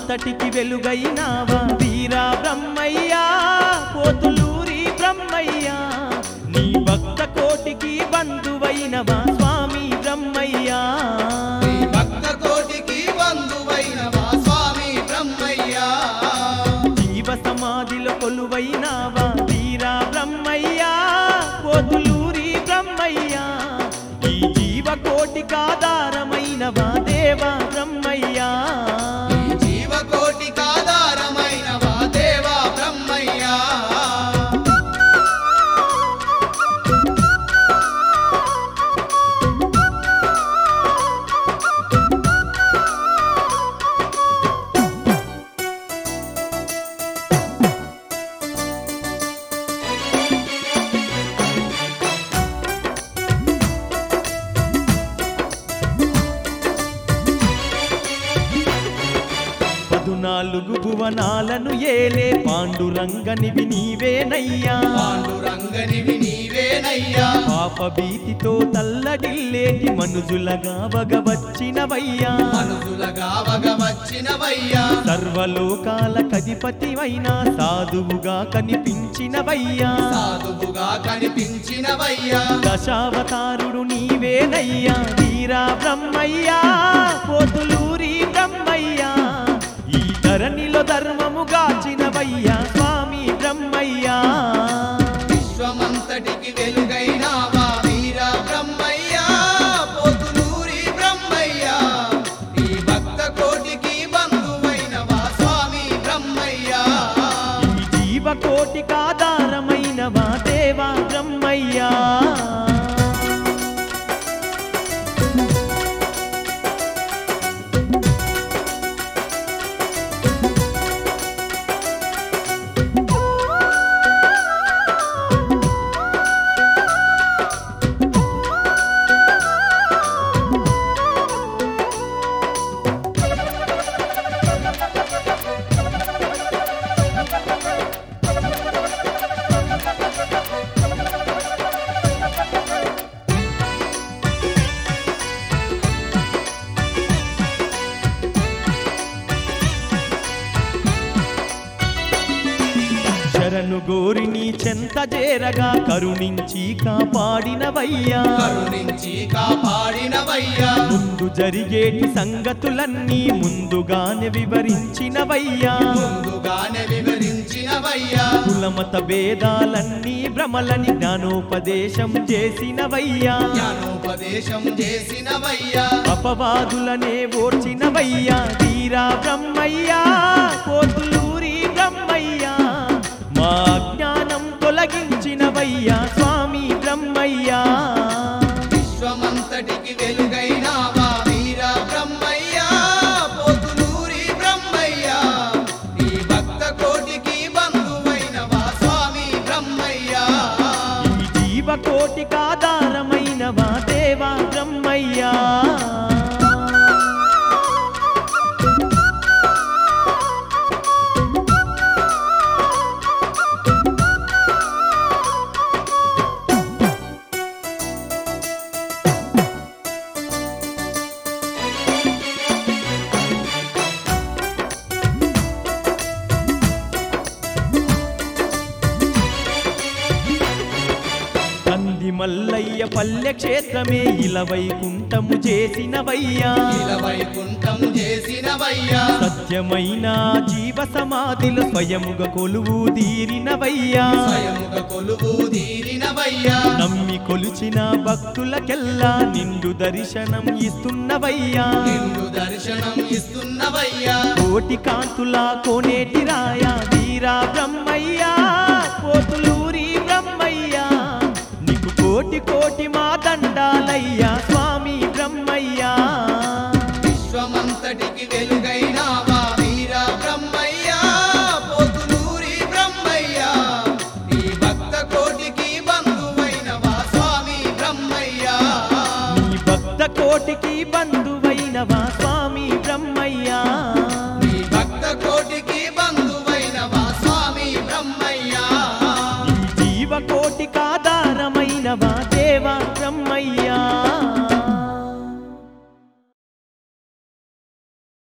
విశ్వమంతటికి వెలుగైనావా వీరా బ్రహ్మయ్యా పోతులూరి బ్రహ్మయ్యా నీ భక్త కోటికి బంధువైనవా స్వామి బ్రహ్మయ్యా నీ భక్త కోటికి బంధువైనవా స్వామి బ్రహ్మయ్యా జీవ సమాధిలో కొలువైనావా వీరా బ్రహ్మయ్యా పోతులూరి బ్రహ్మయ్యా ఈ జీవ కోటికి ఆధారమైనవా దేవా బ్రహ్మయ్యా ఈ జీవకోటికి ఆధారమైనవా దేవా బ్రహ్మయ్యా పదునాలుగు భువనాలను ఏలే పాండురంగనివి నీవేనయ్యా పాండురంగనివి నీవేనయ్యా పాప భీతితో తల్లడిల్లేటి మనుజులగా వగవచ్చినవయ్యా మనుషులగా వగ వచ్చినవయ్యా సర్వలోకాల కధిపతివైనా సాధువుగా కనిపించినవయ్యా సాధువుగా కనిపించినవయ్యా దశావతారుడు నీవేనయ్యా వీరా బ్రహ్మయ్యా పోతులూరి బ్రహ్మయ్యా ఈ ధరణిలో ధర్మము గాచినవయ్యా స్వామి బ్రహ్మయ్యా విశ్వమంతటికి వెలుగైనావా వీర బ్రహ్మయ్యా పోతులూరి బ్రహ్మయ్యా నీ భక్త కోటికి బంధువైనవా స్వామి బ్రహ్మయ్యా ఈ జీవకోటికి ఆధారమైనవా దేవా బ్రహ్మయ్యా శరణు గోరి నీ చెంత చేరగా కరుణించి కాపాడినవయ్యా కరుణించి కాపాడినవయ్యా ముందు జరిగేటి సంగతులన్నీ ముందుగానే వివరించినవయ్యా ముందుగానే వివరించినవయ్యా కులమత భేదాలన్నీ భ్రమలని జ్ఞానోపదేశం చేసినవయ్యా జ్ఞానోపదేశం చేసినవయ్యా అపవాదులనే ఓర్చినవయ్యా వీరా బ్రహ్మయ్యా కోతులూరి బ్రహ్మయ్యా మా జ్ఞానం తొలగించినవయ్యా స్వామి బ్రహ్మయ్యా విశ్వమంతటికి వెలుగైనావా వీర బ్రహ్మయ్యా పోతులూరి బ్రహ్మయ్యా నీ భక్త కోటికి బంధువైనవా స్వామి బ్రహ్మయ్యా ఈ జీవకోటికి ఆధారమైనవా దేవా బ్రహ్మయ్యా కంది మల్లయ్య పల్లె క్షేత్రమే ఇలవైకుంఠము చేసినవయ్యా ఇలా వైకుంఠం చేసినవయ్యా సత్యమైన జీవ సమాధిలో స్వయముగా కొలువు తీరినవయ్యా స్వయముగ కొలువు తీరినవయ్యా నమ్మి కొలిచిన భక్తులకెల్లా నిండు దర్శనం ఇస్తున్నవయ్యా నిండు దర్శనం ఇస్తున్నవయ్యా కోటి కాంతుల కోనేటి రాయ వీరా బ్రహ్మయ్యా కోతులూరి బ్రహ్మయ్యా నీకు కోటి కోటి మా దండాలయ్యా స్వామి బ్రహ్మయ్యా విశ్వమంతటికి వెలుగైనావా వీర బ్రహ్మయ్యా పోతులూరి బ్రహ్మయ్యా నీ భక్త కోటికి బంధువైనవా స్వామి బ్రహ్మయ్యా నీ భక్త కోటికి బంధు